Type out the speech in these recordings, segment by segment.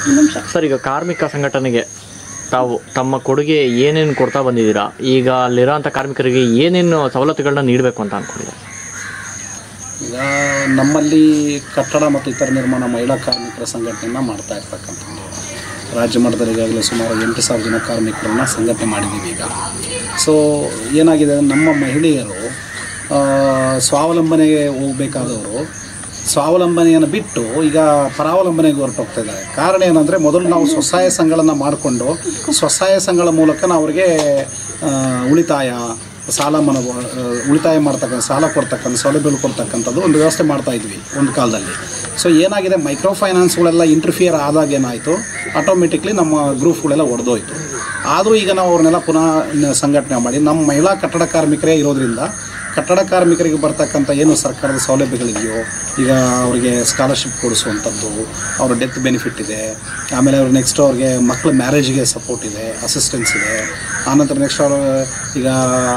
ನಿಮಿಷ ಸರ್ ಈಗ ಕಾರ್ಮಿಕ ಸಂಘಟನೆಗೆ ತಾವು ತಮ್ಮ ಕೊಡುಗೆ ಏನೇನು ಕೊಡ್ತಾ ಬಂದಿದ್ದೀರಾ ಈಗ ಅಲ್ಲಿರೋಂಥ ಕಾರ್ಮಿಕರಿಗೆ ಏನೇನು ಸವಲತ್ತುಗಳನ್ನ ನೀಡಬೇಕು ಅಂತ ಅನ್ಕೊಂಡಿದ್ದಾರೆ ಈಗ ನಮ್ಮಲ್ಲಿ ಕಟ್ಟಡ ಮತ್ತು ಇತರ ನಿರ್ಮಾಣ ಮಹಿಳಾ ಕಾರ್ಮಿಕರ ಸಂಘಟನೆಯನ್ನು ಮಾಡ್ತಾ ಇರ್ತಕ್ಕಂಥದ್ದು ರಾಜ್ಯ ಮಟ್ಟದಲ್ಲಿ ಈಗಾಗಲೇ ಸುಮಾರು ಎಂಟು ಸಾವಿರ ಜನ ಕಾರ್ಮಿಕರನ್ನ ಸಂಘಟನೆ ಮಾಡಿದ್ದೀವಿ ಈಗ ಸೊ ಏನಾಗಿದೆ ನಮ್ಮ ಮಹಿಳೆಯರು ಆ, ಸ್ವಾವಲಂಬನೆಗೆ ಹೋಗಬೇಕಾದವರು ಸ್ವಾವಲಂಬನೆಯನ್ನು ಬಿಟ್ಟು ಈಗ ಪರಾವಲಂಬನೆಗೆ ಹೊರಟೋಗ್ತಾ ಇದ್ದಾರೆ ಕಾರಣ ಏನಂದರೆ ಮೊದಲು ನಾವು ಸ್ವಸಹಾಯ ಸಂಘಗಳನ್ನು ಮಾಡಿಕೊಂಡು ಸ್ವಸಹಾಯ ಸಂಘಗಳ ಮೂಲಕ ನಾವು ಅವರಿಗೆ ಆ, ಉಳಿತಾಯ ಸಾಲ ಮನ ಆ, ಉಳಿತಾಯ ಮಾಡ್ತಕ್ಕಂಥ ಸಾಲ ಕೊಡ್ತಕ್ಕಂಥ ಸೌಲಭ್ಯಗಳು ಕೊಡ್ತಕ್ಕಂಥದ್ದು ಒಂದು ವ್ಯವಸ್ಥೆ ಮಾಡ್ತಾ ಇದ್ವಿ ಒಂದು ಕಾಲದಲ್ಲಿ ಸೊ ಏನಾಗಿದೆ ಮೈಕ್ರೋ ಫೈನಾನ್ಸ್ಗಳೆಲ್ಲ ಇಂಟರ್ಫಿಯರ್ ಆದಾಗ ಏನಾಯಿತು ಆಟೋಮೆಟಿಕ್ಲಿ ನಮ್ಮ ಗ್ರೂಪ್ಗಳೆಲ್ಲ ಒಡೆದೋಯ್ತು ಆದರೂ ಈಗ ನಾವು ಅವ್ರನ್ನೆಲ್ಲ ಪುನಃ ನ- ಸಂಘಟನೆ ಮಾಡಿ ನಮ್ಮ ಮಹಿಳಾ ಕಟ್ಟಡ ಕಾರ್ಮಿಕರೇ ಇರೋದ್ರಿಂದ ಕಟ್ಟಡ ಕಾರ್ಮಿಕರಿಗೆ ಬರ್ತಕ್ಕಂಥ ಏನು ಸರ್ಕಾರದ ಸೌಲಭ್ಯಗಳಿದೆಯೋ ಈಗ ಅವರಿಗೆ ಸ್ಕಾಲರ್ಶಿಪ್ ಕೊಡಿಸುವಂಥದ್ದು ಅವ್ರ ಡೆತ್ ಬೆನಿಫಿಟ್ ಇದೆ ಆಮೇಲೆ ಅವ್ರು ನೆಕ್ಸ್ಟ್ ಅವ್ರಿಗೆ ಮಕ್ಕಳ ಮ್ಯಾರೇಜ್ಗೆ ಸಪೋರ್ಟ್ ಇದೆ ಅಸಿಸ್ಟೆನ್ಸ್ ಇದೆ ಆನಂತರ ನೆಕ್ಸ್ಟ್ ಅವರು ಈಗ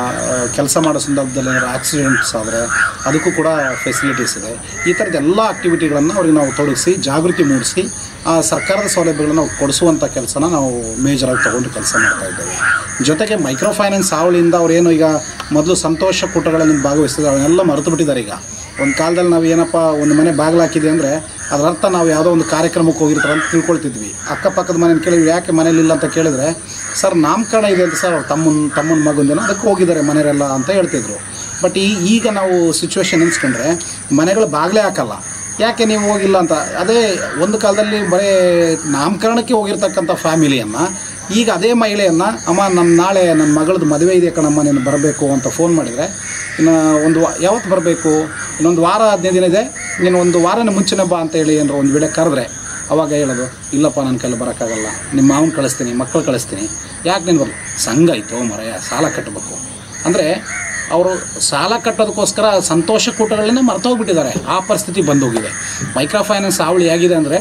ಕೆಲಸ ಮಾಡೋ ಸಂದರ್ಭದಲ್ಲಿ ಏನಾದ್ರು ಆಕ್ಸಿಡೆಂಟ್ಸ್ ಆದರೆ ಅದಕ್ಕೂ ಕೂಡ ಫೆಸಿಲಿಟೀಸ್ ಇದೆ ಈ ಥರದ ಎಲ್ಲ ಆಕ್ಟಿವಿಟಿಗಳನ್ನು ಅವ್ರಿಗೆ ನಾವು ತೊಡಗಿಸಿ ಜಾಗೃತಿ ಮೂಡಿಸಿ ಆ ಸರ್ಕಾರದ ಸೌಲಭ್ಯಗಳನ್ನು ನಾವು ಕೊಡಿಸುವಂಥ ಕೆಲಸನ ನಾವು ಮೇಜರಾಗಿ ತೊಗೊಂಡು ಕೆಲಸ ಮಾಡ್ತಾ ಇದ್ದೇವೆ ಜೊತೆಗೆ ಮೈಕ್ರೋ ಫೈನಾನ್ಸ್ ಹಾವಳಿಯಿಂದ ಅವರೇನು ಈಗ ಮೊದಲು ಸಂತೋಷ ಕೂಟಗಳಲ್ಲಿ ಭಾಗವಹಿಸ್ತಿದ್ದಾರೆ ಅವನ್ನೆಲ್ಲ ಮರೆತು ಬಿಟ್ಟಿದ್ದಾರೆ ಈಗ ಒಂದು ಕಾಲದಲ್ಲಿ ನಾವು ಏನಪ್ಪ ಒಂದು ಮನೆ ಬಾಗಿಲು ಹಾಕಿದೆ ಅಂದರೆ ಅದರ ಅರ್ಥ ನಾವು ಯಾವುದೋ ಒಂದು ಕಾರ್ಯಕ್ರಮಕ್ಕೆ ಹೋಗಿರ್ತಾರೆ ಅಂತ ತಿಳ್ಕೊಳ್ತಿದ್ವಿ ಅಕ್ಕಪಕ್ಕದ ಮನೇನ ಕೇಳಿದ್ವಿ ಯಾಕೆ ಮನೇಲಿಲ್ಲ ಅಂತ ಕೇಳಿದ್ರೆ ಸರ್ ನಾಮಕರಣ ಇದೆ ಅಂತ ಸರ್ ಅವ್ರ ತಮ್ಮನ ತಮ್ಮನ ಮಗಂದೇನೋ ಅದಕ್ಕೆ ಹೋಗಿದ್ದಾರೆ ಮನೆಯವರೆಲ್ಲ ಅಂತ ಹೇಳ್ತಿದ್ರು ಬಟ್ ಈ ಈಗ ನಾವು ಸಿಚುವೇಶನ್ ಎನ್ಸ್ಕೊಂಡ್ರೆ ಮನೆಗಳು ಬಾಗಿಲೇ ಹಾಕಲ್ಲ ಯಾಕೆ ನೀವು ಹೋಗಿಲ್ಲ ಅಂತ ಅದೇ ಒಂದು ಕಾಲದಲ್ಲಿ ಬರೀ ನಾಮಕರಣಕ್ಕೆ ಹೋಗಿರ್ತಕ್ಕಂಥ ಫ್ಯಾಮಿಲಿಯನ್ನು ಈಗ ಅದೇ ಮಹಿಳೆಯನ್ನು ಅಮ್ಮ ನನ್ನ ನಾಳೆ ನನ್ನ ಮಗಳದ್ದು ಮದುವೆ ಇದೆ ಕಣಮ್ಮ ನೀನು ಬರಬೇಕು ಅಂತ ಫೋನ್ ಮಾಡಿದರೆ ಇನ್ನು ಒಂದು ವಾ- ಯಾವತ್ತು ಬರಬೇಕು ಇನ್ನೊಂದು ವಾರ ಹದಿನೈದು ದಿನ ಇದೆ ನೀನು ಒಂದು ವಾರನ ಮುಂಚೆನೇ ಬಾ ಅಂತ ಹೇಳಿ ಏನಾರು ಒಂದು ವೇಳೆ ಕರೆದ್ರೆ ಅವಾಗ ಹೇಳೋದು ಇಲ್ಲಪ್ಪ ನನ್ನ ಕೈಲಿ ಬರೋಕ್ಕಾಗಲ್ಲ ನಿಮ್ಮ ಮಾವನ ಕಳಿಸ್ತೀನಿ ಮಕ್ಕಳು ಕಳಿಸ್ತೀನಿ ಯಾಕೆ ನೀನು ಬರಲಿ ಸಂಘ ಆಯಿತು ಮರೆಯ ಸಾಲ ಕಟ್ಟಬೇಕು ಅಂದರೆ ಅವರು ಸಾಲ ಕಟ್ಟೋದಕ್ಕೋಸ್ಕರ ಸಂತೋಷ ಕೂಟಗಳನ್ನೇ ಮರ್ತೋಗ್ಬಿಟ್ಟಿದ್ದಾರೆ ಆ ಪರಿಸ್ಥಿತಿ ಬಂದೋಗಿದೆ ಮೈಕ್ರೋ ಫೈನಾನ್ಸ್ ಹಾವಳಿ ಹೇಗಿದೆ ಅಂದರೆ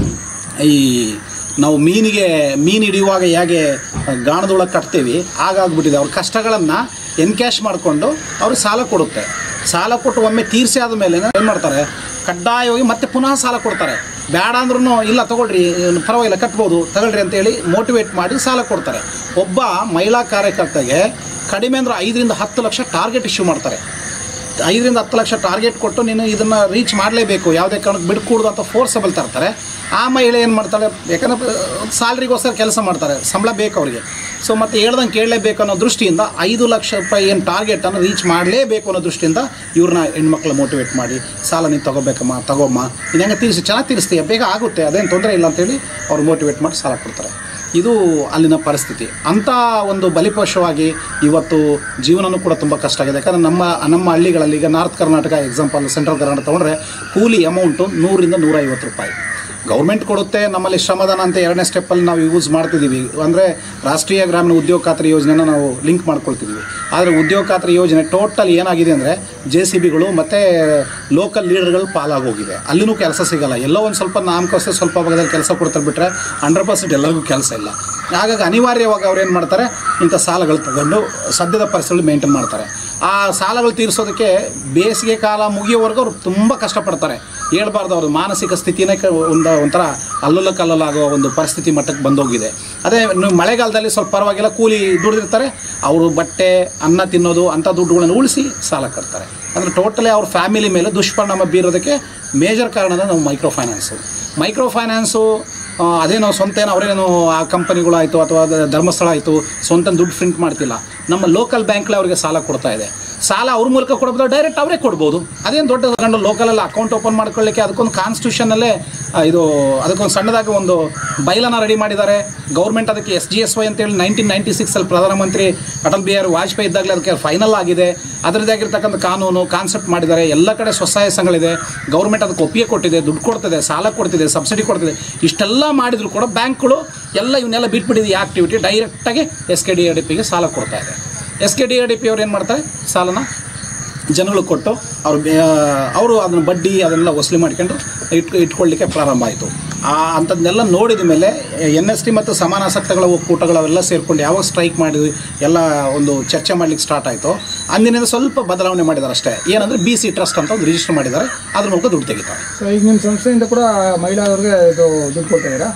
ಈ ನಾವು ಮೀನಿಗೆ ಮೀನು ಹಿಡಿಯುವಾಗ ಹೇಗೆ ಗಾಣದೊಳಗೆ ಕಟ್ತೀವಿ ಹಾಗಾಗ್ಬಿಟ್ಟಿದೆ ಅವ್ರ ಕಷ್ಟಗಳನ್ನು ಎನ್ಕ್ಯಾಶ್ ಮಾಡಿಕೊಂಡು ಅವ್ರಿಗೆ ಸಾಲ ಕೊಡುತ್ತೆ ಸಾಲ ಕೊಟ್ಟು ಒಮ್ಮೆ ತೀರಿಸಿ ಆದಮೇಲೆ ಏನು ಮಾಡ್ತಾರೆ ಕಡ್ಡಾಯವಾಗಿ ಮತ್ತೆ ಪುನಃ ಸಾಲ ಕೊಡ್ತಾರೆ ಬೇಡ ಅಂದ್ರೂ ಇಲ್ಲ ತಗೊಳ್ರಿ ಇವ್ನು ಪರವಾಗಿಲ್ಲ ಕಟ್ಬೋದು ತಗೊಳ್ರಿ ಅಂತೇಳಿ ಮೋಟಿವೇಟ್ ಮಾಡಿ ಸಾಲ ಕೊಡ್ತಾರೆ ಒಬ್ಬ ಮಹಿಳಾ ಕಾರ್ಯಕರ್ತೆಗೆ ಕಡಿಮೆ ಅಂದ್ರೆ ಐದರಿಂದ ಹತ್ತು ಲಕ್ಷ ಟಾರ್ಗೆಟ್ ಇಶ್ಯೂ ಮಾಡ್ತಾರೆ ಐದರಿಂದ ಹತ್ತು ಲಕ್ಷ ಟಾರ್ಗೆಟ್ ಕೊಟ್ಟು ನೀನು ಇದನ್ನು ರೀಚ್ ಮಾಡಲೇಬೇಕು ಯಾವುದೇ ಕಾರಣಕ್ಕೆ ಬಿಡ್ಕೂಡ್ದು ಅಂತ ಫೋರ್ಸಬಲ್ ತರ್ತಾರೆ ಆ ಮಹಿಳೆ ಏನು ಮಾಡ್ತಾಳೆ ಯಾಕಂದ್ರೆ ಸ್ಯಾಲ್ರಿಗೋಸ್ಕರ ಕೆಲಸ ಮಾಡ್ತಾರೆ ಸಂಬಳ ಬೇಕು ಅವರಿಗೆ ಸೊ ಮತ್ತು ಹೇಳ್ದಂಗೆ ಕೇಳಲೇಬೇಕು ಅನ್ನೋ ದೃಷ್ಟಿಯಿಂದ ಐದು ಲಕ್ಷ ರೂಪಾಯಿ ಏನು ಟಾರ್ಗೆಟನ್ನು ರೀಚ್ ಮಾಡಲೇಬೇಕು ಅನ್ನೋ ದೃಷ್ಟಿಯಿಂದ ಇವ್ರನ್ನ ಹೆಣ್ಮಕ್ಳು ಮೋಟಿವೇಟ್ ಮಾಡಿ ಸಾಲ ನೀನು ತಗೋಬೇಕಮ್ಮ ತಗೋಮ್ಮ ನೀನು ಹೆಂಗೆ ತೀರಿಸಿ ಚೆನ್ನಾಗಿ ತೀರಿಸ್ತೀಯ ಬೇಗ ಆಗುತ್ತೆ ಅದೇನು ತೊಂದರೆ ಇಲ್ಲ ಅಂತೇಳಿ ಅವ್ರು ಮೋಟಿವೇಟ್ ಮಾಡಿ ಸಾಲ ಕೊಡ್ತಾರೆ ಇದು ಅಲ್ಲಿನ ಪರಿಸ್ಥಿತಿ ಅಂಥ ಒಂದು ಬಲಿಪಶುವಾಗಿ ಇವತ್ತು ಜೀವನನೂ ಕೂಡ ತುಂಬ ಕಷ್ಟ ಆಗಿದೆ ಯಾಕಂದರೆ ನಮ್ಮ ನಮ್ಮ ಹಳ್ಳಿಗಳಲ್ಲಿ ಈಗ north Karnataka example central Karnataka ತೊಗೊಂಡ್ರೆ ಕೂಲಿ ಅಮೌಂಟು ನೂರಿಂದ ನೂರೈವತ್ತು ರೂಪಾಯಿ ಗೌರ್ಮೆಂಟ್ ಕೊಡುತ್ತೆ ನಮ್ಮಲ್ಲಿ ಶ್ರಮದಾನ ಅಂತ ಎರಡನೇ ಸ್ಟೆಪ್ಪಲ್ಲಿ ನಾವು ಯೂಸ್ ಮಾಡ್ತಿದ್ದೀವಿ ಅಂದರೆ ರಾಷ್ಟ್ರೀಯ ಗ್ರಾಮೀಣ ಉದ್ಯೋಗ ಖಾತ್ರಿ ಯೋಜನೆನ ನಾವು ಲಿಂಕ್ ಮಾಡ್ಕೊಳ್ತಿದ್ದೀವಿ ಆದರೆ ಉದ್ಯೋಗ ಖಾತ್ರಿ ಯೋಜನೆ ಟೋಟಲ್ ಏನಾಗಿದೆ ಅಂದರೆ ಜೆ ಸಿ ಬಿಗಳು ಮತ್ತು ಲೋಕಲ್ ಲೀಡರ್ಗಳು ಪಾಲಾಗೋಗಿದೆ ಅಲ್ಲಿನೂ ಕೆಲಸ ಸಿಗಲ್ಲ ಎಲ್ಲೋ ಒಂದು ಸ್ವಲ್ಪ ನಾಮಕೋಸ್ಕರ ಸ್ವಲ್ಪ ಭಾಗದಲ್ಲಿ ಕೆಲಸ ಕೊಡ್ತಾರೆ ಬಿಟ್ಟರೆ ಹಂಡ್ರೆಡ್ ಪರ್ಸೆಂಟ್ ಎಲ್ಲರಿಗೂ ಕೆಲಸ ಇಲ್ಲ ಹಾಗಾಗಿ ಅನಿವಾರ್ಯವಾಗಿ ಅವ್ರು ಏನು ಮಾಡ್ತಾರೆ ಇಂಥ ಸಾಲಗಳು ತಗೊಂಡು ಸದ್ಯದ ಪರಿಸ್ಥಿತಿ ಮೇಂಟೈನ್ ಮಾಡ್ತಾರೆ ಆ ಸಾಲಗಳು ತೀರಿಸೋದಕ್ಕೆ ಬೇಸಿಗೆ ಕಾಲ ಮುಗಿಯೋವರೆಗೂ ಅವ್ರು ತುಂಬ ಕಷ್ಟಪಡ್ತಾರೆ ಹೇಳ್ಬಾರ್ದು ಅವ್ರ ಮಾನಸಿಕ ಸ್ಥಿತಿನೇ ಕ- ಒಂದು ಒಂಥರ ಅಲ್ಲಲ್ಲ ಕಲ್ಲಲಾಗೋ ಒಂದು ಪರಿಸ್ಥಿತಿ ಮಟ್ಟಕ್ಕೆ ಬಂದೋಗಿದೆ ಅದೇ ನೀವು ಮಳೆಗಾಲದಲ್ಲಿ ಸ್ವಲ್ಪ ಪರವಾಗಿಲ್ಲ ಕೂಲಿ ದುಡಿದಿರ್ತಾರೆ ಅವರು ಬಟ್ಟೆ ಅನ್ನ ತಿನ್ನೋದು ಅಂಥ ದುಡ್ಡುಗಳನ್ನು ಉಳಿಸಿ ಸಾಲ ಕಟ್ತಾರೆ ಅಂದರೆ ಟೋಟಲಿ ಅವ್ರ ಫ್ಯಾಮಿಲಿ ಮೇಲೆ ದುಷ್ಪರಿಣಾಮ ಬೀರೋದಕ್ಕೆ ಮೇಜರ್ ಕಾರಣ ನಾವು ಮೈಕ್ರೋ ಫೈನಾನ್ಸು ಮೈಕ್ರೋ ಫೈನಾನ್ಸು ಆ, ಅದೇನೋ ಸ್ವಂತ ಏನೋ ಅವರೇನೋ ಆ ಕಂಪನಿಗಳಾಯಿತು ಅಥವಾ ಅದು ಧರ್ಮಸ್ಥಳ ಆಯಿತು ಸ್ವಂತ ದುಡ್ಡು ಪ್ರಿಂಟ್ ಮಾಡ್ತಿಲ್ಲ ನಮ್ಮ ಲೋಕಲ್ ಬ್ಯಾಂಕ್ಲಿ ಅವರಿಗೆ ಸಾಲ ಕೊಡ್ತಾ ಇದೆ ಸಾಲ ಅವ್ರ ಮೂಲಕ ಕೊಡ್ಬೋದು ಡೈರೆಕ್ಟ್ ಅವರೇ ಕೊಡ್ಬೋದು ಅದೇನು ದೊಡ್ಡ ತಗೊಂಡು ಲೋಕಲಲ್ಲಿ ಅಕೌಂಟ್ ಓಪನ್ ಮಾಡ್ಕೊಳ್ಳಿಕ್ಕೆ ಅದಕ್ಕೊಂದು ಕಾನ್ಸ್ಟಿಟ್ಯೂಷನಲ್ಲೇ ಇದು ಅದಕ್ಕೊಂದು ಸಣ್ಣದಾಗಿ ಒಂದು ಬೈಲನ್ನ ರೆಡಿ ಮಾಡಿದ್ದಾರೆ ಗೌರ್ಮೆಂಟ್ ಅದಕ್ಕೆ ಎಸ್ ಜಿ ಎಸ್ ವೈ ಅಂತೇಳಿ ನೈನ್ಟೀನ್ ನೈಂಟಿ ಸಿಕ್ಸಲ್ಲಿ ಪ್ರಧಾನಮಂತ್ರಿ ಅಟಲ್ ಬಿಹಾರಿ ವಾಜಪೇಯಿ ಇದ್ದಾಗಲೇ ಅದಕ್ಕೆ ಫೈನಲ್ ಆಗಿದೆ ಅದರದ್ದಾಗಿರ್ತಕ್ಕಂಥ ಕಾನೂನು ಕಾನ್ಸೆಪ್ಟ್ ಮಾಡಿದ್ದಾರೆ ಎಲ್ಲ ಕಡೆ ಸ್ವಸಹಾಯ ಸಂಘಗಳಿದೆ ಗೌರ್ಮೆಂಟ್ ಅದಕ್ಕೆ ಒಪ್ಪಿಗೆ ಕೊಟ್ಟಿದೆ ದುಡ್ಡು ಕೊಡ್ತಿದೆ ಸಾಲ ಕೊಡ್ತಿದೆ ಸಬ್ಸಿಡಿ ಕೊಡ್ತಿದೆ ಇಷ್ಟೆಲ್ಲ ಮಾಡಿದ್ರು ಕೂಡ ಬ್ಯಾಂಕ್ಗಳು ಎಲ್ಲ ಇವನ್ನೆಲ್ಲ ಬಿಟ್ಬಿಟ್ಟಿದೆ ಈ ಆಕ್ಟಿವಿಟಿ ಡೈರೆಕ್ಟಾಗಿ S K D R D ಪಿಗೆ ಸಾಲ ಕೊಡ್ತಾ ಇದೆ S K D R D P ಅವ್ರು ಏನು ಮಾಡ್ತಾರೆ ಸಾಲನ ಜನಗಳಿಗೆ ಕೊಟ್ಟು ಅವ್ರು ಅವರು ಅದನ್ನ ಬಡ್ಡಿ ಅದನ್ನೆಲ್ಲ ವಸೂಲಿ ಮಾಡ್ಕೊಂಡು ಇಟ್ ಇಟ್ಕೊಳ್ಳಿಕ್ಕೆ ಪ್ರಾರಂಭ ಆಯಿತು ಆ ಅಂಥದ್ದನ್ನೆಲ್ಲ ನೋಡಿದ ಮೇಲೆ ಎನ್ ಎಸ್ ಟಿ ಮತ್ತು ಸಮಾನಾಸಕ್ತಗಳ ಒಕ್ಕೂಟಗಳು ಅವೆಲ್ಲ ಸೇರ್ಕೊಂಡು ಯಾವಾಗ ಸ್ಟ್ರೈಕ್ ಮಾಡಿದ್ವಿ ಎಲ್ಲ ಒಂದು ಚರ್ಚೆ ಮಾಡ್ಲಿಕ್ಕೆ ಸ್ಟಾರ್ಟ್ ಆಯಿತು ಅಂದಿನಿಂದ ಸ್ವಲ್ಪ ಬದಲಾವಣೆ ಮಾಡಿದ್ದಾರೆ ಅಷ್ಟೇ ಏನಂದರೆ ಬಿ ಸಿ ಟ್ರಸ್ಟ್ ಅಂತ ಒಂದು ರಿಜಿಸ್ಟರ್ ಮಾಡಿದ್ದಾರೆ ಅದ್ರ ಮೂಲಕ ದುಡ್ಡು ತೆಗಿತಾರೆ ಸೊ ಈಗ ನಿಮ್ಮ ಸಂಸ್ಥೆಯಿಂದ ಕೂಡ ಮಹಿಳೆಯರಿಗೆ ಇದು ದುಡ್ಡು ಕೊಡ್ತಾ ಇದ್ದೀರಾ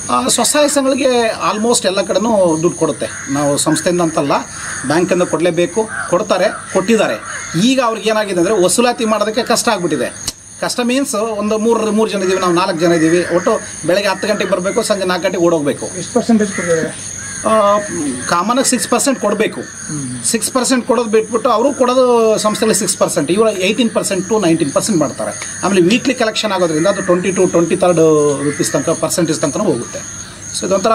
ಆ, ಸ್ವಸಹಾಯ ಸಂಘಗಳಿಗೆ ಆಲ್ಮೋಸ್ಟ್ ಎಲ್ಲ ಕಡೆನೂ ದುಡ್ಡು ಕೊಡುತ್ತೆ ನಾವು ಸಂಸ್ಥೆಯಿಂದ ಅಂತಲ್ಲ ಬ್ಯಾಂಕಿಂದ ಕೊಡಲೇಬೇಕು ಕೊಡ್ತಾರೆ ಕೊಟ್ಟಿದ್ದಾರೆ ಈಗ ಅವ್ರಿಗೆ ಏನಾಗಿದೆ ಅಂದರೆ ವಸೂಲಾತಿ ಮಾಡೋದಕ್ಕೆ ಕಷ್ಟ ಆಗಿಬಿಟ್ಟಿದೆ ಕಷ್ಟ ಮೀನ್ಸ್ ಒಂದು ಮೂರು ಮೂರು ಜನ ಇದ್ದೀವಿ ನಾವು ನಾಲ್ಕು ಜನ ಇದ್ದೀವಿ ಒಟ್ಟು ಬೆಳಗ್ಗೆ ಹತ್ತು ಗಂಟೆಗೆ ಬರಬೇಕು ಸಂಜೆ ನಾಲ್ಕು ಗಂಟೆಗೆ ಓಡೋಗ್ಬೇಕು ಎಷ್ಟು ಪರ್ಸೆಂಟೇಜ್ ಕೊಟ್ಟಿದ್ದಾರೆ ಕಾಮನಾಗಿ ಸಿಕ್ಸ್ ಪರ್ಸೆಂಟ್ ಕೊಡಬೇಕು ಸಿಕ್ಸ್ ಪರ್ಸೆಂಟ್ ಕೊಡೋದು ಬಿಟ್ಬಿಟ್ಟು ಅವರು ಕೊಡೋದು ಸಂಸ್ಥೆಗಳಿಗೆ ಸಿಕ್ಸ್ ಪರ್ಸೆಂಟ್ ಇವರು eighteen percent to nineteen percent ಮಾಡ್ತಾರೆ ಆಮೇಲೆ ವೀಕ್ಲಿ ಕಲೆಕ್ಷನ್ ಆಗೋದ್ರಿಂದ ಅದು twenty to twenty third rupees ತನಕ ಪರ್ಸೆಂಟೇಜ್ ತನಕ ಹೋಗುತ್ತೆ ಸೊ ಇದೊಂಥರ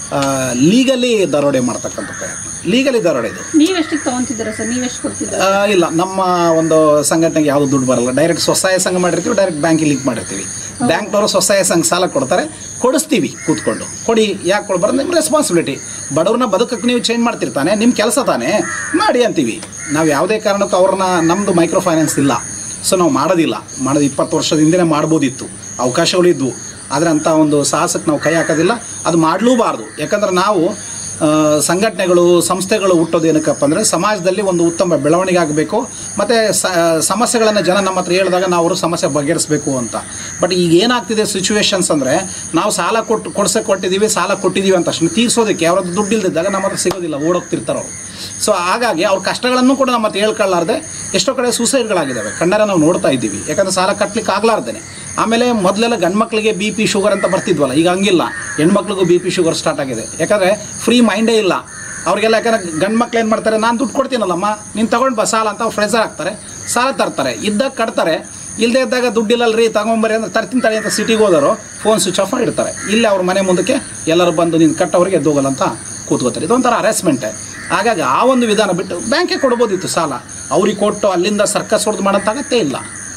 ಲೀಗಲಿ ದರೋಡೆ ಮಾಡ್ತಕ್ಕಂಥ ಪ್ರಯತ್ನ ಲೀಗಲಿ ದರೋಡೆ ಇದು ನೀವೆಷ್ಟಕ್ಕೆ ತಗೊಂತಿದ್ದೀರಾ ಸರ್ ನೀವೆಷ್ಟು ಕೊಡ್ತಿದ್ದೀರಾ ಆ, ಇಲ್ಲ ನಮ್ಮ ಒಂದು ಸಂಘಟನೆಗೆ ಯಾವುದು ದುಡ್ಡು ಬರಲ್ಲ ಡೈರೆಕ್ಟ್ ಸ್ವಸಹಾಯ ಸಂಘ ಮಾಡಿರ್ತೀವಿ ಡೈರೆಕ್ಟ್ ಬ್ಯಾಂಕಿಗೆ ಲಿಂಕ್ ಮಾಡಿರ್ತೀವಿ ಬ್ಯಾಂಕ್ನವರು ಸ್ವಸಹಾಯ ಸಂಘ ಸಾಲ ಕೊಡ್ತಾರೆ ಕೊಡಿಸ್ತೀವಿ ಕೂತ್ಕೊಂಡು ಕೊಡಿ ಯಾಕೆ ಕೊಡ್ಬಾರ್ದು ನಿಮ್ಮ ರೆಸ್ಪಾನ್ಸಿಬಿಲಿಟಿ ಬಡವ್ರನ್ನ ಬದುಕಕ್ಕೆ ನೀವು ಚೇಂಜ್ ಮಾಡ್ತಿರ್ತಾನೆ ನಿಮ್ಮ ಕೆಲಸ ತಾನೇ ಮಾಡಿ ಅಂತೀವಿ ನಾವು ಯಾವುದೇ ಕಾರಣಕ್ಕೂ ಅವ್ರನ್ನ ನಮ್ಮದು ಮೈಕ್ರೋ ಫೈನಾನ್ಸ್ ಇಲ್ಲ ಸೊ ನಾವು ಮಾಡೋದಿಲ್ಲ ಮಾಡೋದು ಇಪ್ಪತ್ತು ವರ್ಷದ ಹಿಂದೆ ಮಾಡ್ಬೋದಿತ್ತು ಅವಕಾಶಗಳು ಇದ್ವು ಆದರೆ ಅಂಥ ಒಂದು ಸಾಹಸಕ್ಕೆ ನಾವು ಕೈ ಹಾಕೋದಿಲ್ಲ ಅದು ಮಾಡಲೂಬಾರ್ದು ಯಾಕಂದ್ರೆ ನಾವು ಆ, ಸಂಘಟನೆಗಳು ಸಂಸ್ಥೆಗಳು ಹುಟ್ಟೋದು ಏನಕ್ಕಪ್ಪ ಅಂದರೆ ಸಮಾಜದಲ್ಲಿ ಒಂದು ಉತ್ತಮ ಬೆಳವಣಿಗೆ ಆಗಬೇಕು ಮತ್ತು ಸಮಸ್ಯೆಗಳನ್ನು ಜನ ನಮ್ಮ ಹತ್ರ ಹೇಳಿದಾಗ ನಾವು ಅವರು ಸಮಸ್ಯೆ ಬಗೆಹರಿಸಬೇಕು ಅಂತ ಬಟ್ ಈಗ ಏನಾಗ್ತಿದೆ ಸಿಚುವೇಶನ್ಸ್ ಅಂದರೆ ನಾವು ಸಾಲ ಕೊಟ್ಟು ಕೊಡ್ಸಕ್ಕೆ ಕೊಟ್ಟಿದ್ದೀವಿ ಸಾಲ ಕೊಟ್ಟಿದ್ದೀವಿ ಅಂತ ತಕ್ಷಣ ತೀರ್ಸೋದಕ್ಕೆ ಅವ್ರದ್ದು ದುಡ್ಡು ಇಲ್ದಿದ್ದಾಗ ನಮ್ಮ ಹತ್ರ ಸಿಗೋದಿಲ್ಲ ಓಡೋಗ್ತಿರ್ತಾರೆ ಅವರು ಸೊ ಹಾಗಾಗಿ ಅವ್ರ ಕಷ್ಟಗಳನ್ನು ಕೂಡ ನಮ್ಮ ಹತ್ರ ಹೇಳ್ಕೊಳ್ಳಾರ್ದೆ ಎಷ್ಟೋ ಕಡೆ ಸೂಸೈಡ್ಗಳಾಗಿದ್ದಾವೆ ಕಣ್ಣಾರೆ ನಾವು ನೋಡ್ತಾ ಇದ್ದೀವಿ ಯಾಕಂದರೆ ಸಾಲ ಕಟ್ಲಿಕ್ಕೆ ಆಗ್ಲಾರ್ದೇನೆ ಆಮೇಲೆ ಮೊದಲೆಲ್ಲ ಗಂಡ್ಮಕ್ಳಿಗೆ ಬಿ ಪಿ ಶುಗರ್ ಅಂತ ಬರ್ತಿದ್ವಲ್ಲ ಈಗ ಹಂಗಿಲ್ಲ ಹೆಣ್ಮಕ್ಳಿಗೂ ಬಿ ಪಿ ಶುಗರ್ ಸ್ಟಾರ್ಟ್ ಆಗಿದೆ ಯಾಕಂದರೆ ಫ್ರೀ ಮೈಂಡೇ ಇಲ್ಲ ಅವ್ರಿಗೆಲ್ಲ ಯಾಕಂದ್ರೆ ಗಂಡು ಮಕ್ಳು ಏನು ಮಾಡ್ತಾರೆ ನಾನು ದುಡ್ಡು ಕೊಡ್ತೀನಲ್ಲಮ್ಮ ನೀನು ತಗೊಂಡು ಬಾ ಸಾಲ ಅಂತ ಅವ್ರು ಫ್ರೆಜರ್ ಹಾಕ್ತಾರೆ ಸಾಲ ತರ್ತಾರೆ ಇದ್ದಾಗ ಕಟ್ತಾರೆ ಇಲ್ಲದೆ ಇದ್ದಾಗ ದುಡ್ಡಿಲ್ಲಲ್ರಿ ತಗೊಂಬರ್ರಿ ಅಂದ್ರೆ ತರ್ತೀನಿ ತಡಿ ಅಂತ ಸಿಟಿಗೆ ಹೋದವರು ಫೋನ್ ಸ್ವಿಚ್ ಆಫ್ ಮಾಡಿರ್ತಾರೆ ಇಲ್ಲಿ ಅವ್ರ ಮನೆ ಮುಂದಕ್ಕೆ ಎಲ್ಲರೂ ಬಂದು ನೀನು ಕಟ್ಟೋರಿಗೆ ಎದ್ದೋಗಲ್ಲ ಅಂತ ಕೂತ್ಕೋತಾರೆ ಇದೊಂಥರ ಹರಾಸ್ಮೆಂಟೇ ಹಾಗಾಗಿ ಆ ಒಂದು ವಿಧಾನ ಬಿಟ್ಟು ಬ್ಯಾಂಕೇ ಕೊಡ್ಬೋದಿತ್ತು ಸಾಲ ಅವ್ರಿಗೆ ಕೊಟ್ಟು ಅಲ್ಲಿಂದ ಸರ್ಕಸ್ ಹೊಡೆದು ಮಾಡೋಂತಾಗತ್ತೇ ಇಲ್ಲ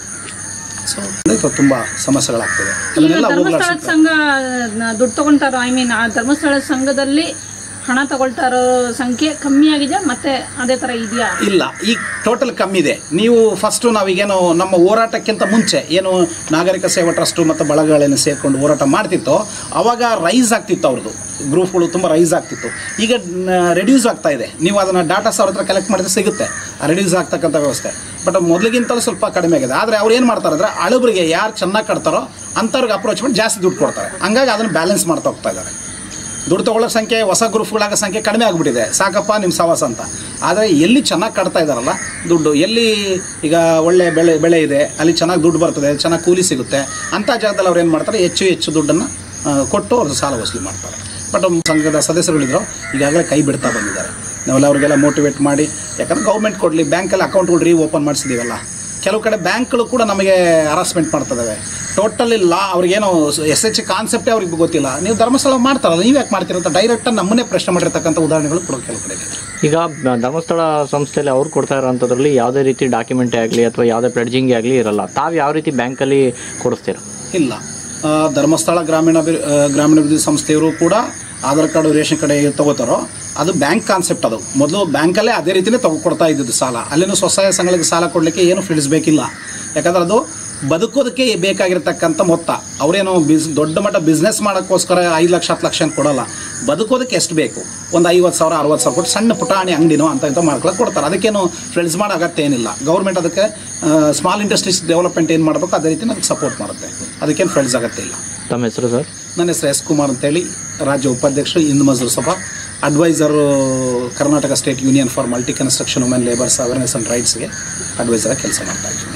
ಸೊ ಇದು ತುಂಬ ಸಮಸ್ಯೆಗಳಾಗ್ತದೆ ಈಗ ಅದನ್ನೆಲ್ಲ ಧರ್ಮಸ್ಥಳದ ಹೋಗ್ಲಾಡ್ಸುತ್ತೆ ಸಂಘ ನ- ದುಡ್ಡು ತಗೊಂತಾರೋ ಐ ಮೀನ್ ಆ ಧರ್ಮಸ್ಥಳದ ಸಂಘದಲ್ಲಿ ಹಣ ತಗೊಳ್ತಾ ಇರೋ ಸಂಖ್ಯೆ ಕಮ್ಮಿ ಆಗಿದೆ ಮತ್ತೆ ಅದೇ ತರ ಇದೆಯಾ ಇಲ್ಲ ಈಗ ಟೋಟಲ್ ಕಮ್ಮಿ ಇದೆ ನೀವು ಫಸ್ಟು ನಾವೀಗೇನು ನಮ್ಮ ಹೋರಾಟಕ್ಕಿಂತ ಮುಂಚೆ ಏನು ನಾಗರಿಕ ಸೇವಾ ಟ್ರಸ್ಟು ಮತ್ತು ಬಳಗಗಳನ್ನು ಸೇರಿಕೊಂಡು ಹೋರಾಟ ಮಾಡ್ತಿತ್ತೋ ಅವಾಗ ರೈಸ್ ಆಗ್ತಿತ್ತು ಅವ್ರದ್ದು ಗ್ರೂಪ್ಗಳು ತುಂಬ ರೈಸ್ ಆಗ್ತಿತ್ತು ಈಗ ರೆಡ್ಯೂಸ್ ಆಗ್ತಾ ಇದೆ ನೀವು ಅದನ್ನು ಡಾಟಾಸ್ ಅವ್ರ ಹತ್ರ ಕಲೆಕ್ಟ್ ಮಾಡಿದ್ರೆ ಸಿಗುತ್ತೆ ರೆಡ್ಯೂಸ್ ಆಗ್ತಕ್ಕಂಥ ವ್ಯವಸ್ಥೆ ಬಟ್ ಮೊದಲಿಗಿಂತಲೂ ಸ್ವಲ್ಪ ಕಡಿಮೆ ಆಗಿದೆ ಆದರೆ ಅವ್ರು ಏನು ಮಾಡ್ತಾರೆ ಅಂದರೆ ಅಳುಬರಿಗೆ ಯಾರು ಚೆನ್ನಾಗಿ ಕಟ್ತಾರೋ ಅಂಥವ್ರಿಗೆ ಅಪ್ರೋಚ್ ಮಾಡಿ ಜಾಸ್ತಿ ದುಡ್ಡು ಕೊಡ್ತಾರೆ ಹಂಗಾಗಿ ಅದನ್ನು ಬ್ಯಾಲೆನ್ಸ್ ಮಾಡ್ತಾ ಹೋಗ್ತಾ ಇದ್ದಾರೆ ದುಡ್ಡು ತಗೊಳ್ಳೋ ಸಂಖ್ಯೆ ಹೊಸ ಗ್ರೂಪ್ಗಳಾಗೋ ಸಂಖ್ಯೆ ಕಡಿಮೆ ಆಗಿಬಿಟ್ಟಿದೆ ಸಾಕಪ್ಪ ನಿಮ್ಮ ಸವಾಸ ಅಂತ ಆದರೆ ಎಲ್ಲಿ ಚೆನ್ನಾಗಿ ಕಟ್ತಾ ಇದ್ದಾರಲ್ಲ ದುಡ್ಡು ಎಲ್ಲಿ ಈಗ ಒಳ್ಳೆ ಬೆಳೆ ಬೆಳೆ ಇದೆ ಅಲ್ಲಿ ಚೆನ್ನಾಗಿ ದುಡ್ಡು ಬರ್ತದೆ ಚೆನ್ನಾಗಿ ಕೂಲಿ ಸಿಗುತ್ತೆ ಅಂಥ ಜಾಗದಲ್ಲಿ ಅವ್ರು ಏನು ಮಾಡ್ತಾರೆ ಹೆಚ್ಚು ಹೆಚ್ಚು ದುಡ್ಡನ್ನು ಆ, ಕೊಟ್ಟು ಅವ್ರದ್ದು ಸಾಲ ವಸೂಲಿ ಮಾಡ್ತಾರೆ ಬಟ್ ಸಂಘದ ಸದಸ್ಯರುಗಳಿದ್ರು ಈಗಾಗಲೇ ಕೈ ಬಿಡ್ತಾ ಬಂದಿದ್ದಾರೆ ನಾವೆಲ್ಲ ಅವ್ರಿಗೆಲ್ಲ ಮೋಟಿವೇಟ್ ಮಾಡಿ ಯಾಕಂದ್ರೆ ಗೌರ್ಮೆಂಟ್ ಕೊಡಲಿ ಬ್ಯಾಂಕಲ್ಲಿ ಅಕೌಂಟ್ಗಳು ರೀ ಓಪನ್ ಮಾಡಿಸಿದ್ದೀವಲ್ಲ ಕೆಲವು ಕಡೆ ಬ್ಯಾಂಕ್ಗಳು ಕೂಡ ನಮಗೆ ಹರಾಸ್ಮೆಂಟ್ ಮಾಡ್ತದವೆ ಟೋಟಲಿ ಲಾ ಅವ್ರಿಗೇನೋ ಎಸ್ ಎಚ್ ಕಾನ್ಸೆಪ್ಟೇ ಅವ್ರಿಗೆ ಗೊತ್ತಿಲ್ಲ ನೀವು ಧರ್ಮಸ್ಥಳ ಮಾಡ್ತಾರಲ್ಲ ನೀವು ಯಾಕೆ ಮಾಡ್ತೀರ ಅಂತ ಡೈರೆಕ್ಟಾಗಿ ನಮ್ಮನ್ನೇ ಪ್ರಶ್ನೆ ಮಾಡಿರ್ತಕ್ಕಂಥ ಉದಾಹರಣೆಗಳು ಕೂಡ ಕೆಲವು ಕಡೆ ಇದೆ ಈಗ ಬ- ಧರ್ಮಸ್ಥಳ ಸಂಸ್ಥೆಯಲ್ಲಿ ಅವ್ರು ಕೊಡ್ತಾ ಇರೋಂಥದ್ರಲ್ಲಿ ಯಾವುದೇ ರೀತಿ ಡಾಕ್ಯುಮೆಂಟೇ ಆಗಲಿ ಅಥವಾ ಯಾವುದೇ ಪ್ಲೆಡ್ಜಿಂಗ್ ಆಗಲಿ ಇರಲ್ಲ ತಾವು ಯಾವ ರೀತಿ ಬ್ಯಾಂಕಲ್ಲಿ ಕೊಡಿಸ್ತೀರಾ ಇಲ್ಲ ಆ, ಧರ್ಮಸ್ಥಳ ಗ್ರಾಮೀಣ ಅಭಿ- ಆ, ಗ್ರಾಮೀಣಾಭಿವೃದ್ಧಿ ಸಂಸ್ಥೆಯವರು ಕೂಡ ಆಧಾರ್ ಕಾರ್ಡು ರೇಷನ್ ಕಾರ್ಡ್ ಹೇಗೆ ತಗೋತಾರೋ ಅದು ಬ್ಯಾಂಕ್ ಕಾನ್ಸೆಪ್ಟ್ ಅದು ಮೊದಲು ಬ್ಯಾಂಕಲ್ಲೇ ಅದೇ ರೀತಿಯೇ ತಗೊಕೊಡ್ತಾ ಇದ್ದಿದ್ದು ಸಾಲ ಅಲ್ಲಿನೂ ಸ್ವಸಹಾಯ ಸಂಘಗಳಿಗೆ ಸಾಲ ಕೊಡಲಿಕ್ಕೆ ಏನು ಫೀಲ್ಡ್ಸ್ ಬೇಕಿಲ್ಲ ಯಾಕಂದ್ರೆ ಅದು ಬದುಕೋದಕ್ಕೆ ಬೇಕಾಗಿರ್ತಕ್ಕಂಥ ಮೊತ್ತ ಅವರೇನು ಬಿಸ್ ದೊಡ್ಡ ಮಟ್ಟ ಬಿಸ್ನೆಸ್ ಮಾಡೋಕ್ಕೋಸ್ಕರ ಐದು ಲಕ್ಷ ಹತ್ತು ಲಕ್ಷ ಅಂತ ಕೊಡಲ್ಲ ಬದುಕೋದಕ್ಕೆ ಎಷ್ಟು ಬೇಕು ಒಂದು ಐವತ್ತು ಸಾವಿರ ಅರವತ್ತು ಸಾವಿರ ಕೊಟ್ಟು ಸಣ್ಣ ಪುಟಾಣಿ ಅಂಗಡಿನೋ ಅಂತ ಇಂಥ ಮಾಡ್ಕೊಳಕ್ಕೆ ಕೊಡ್ತಾರೆ ಅದಕ್ಕೇನು ಫ್ರೆಂಡ್ಸ್ ಮಾಡೋ ಅಗತ್ಯ ಏನಿಲ್ಲ ಗೌರ್ಮೆಂಟ್ ಅದಕ್ಕೆ ಸ್ಮಾಲ್ ಇಂಡಸ್ಟ್ರೀಸ್ ಡೆವಲಪ್ಮೆಂಟ್ ಏನು ಮಾಡಬೇಕು ಅದೇ ರೀತಿ ನಮಗೆ ಸಪೋರ್ಟ್ ಮಾಡುತ್ತೆ ಅದಕ್ಕೇನು ಫ್ರೆಂಡ್ಸ್ ಅಗತ್ಯ ಇಲ್ಲ ತಮ್ಮ ಹೆಸರು ಸರ್ ನನ್ನ ಹೆಸರು ಎಸ್ ಕುಮಾರ್ ಅಂತೇಳಿ ರಾಜ್ಯ ಉಪಾಧ್ಯಕ್ಷರು Hindu Mazdoor Sabha advisor Karnataka state union for multi construction women labours awareness and ರೈಟ್ಸ್ಗೆ ಅಡ್ವೈಸರಾಗಿ ಕೆಲಸ ಮಾಡ್ತಾ ಇದ್ದೀನಿ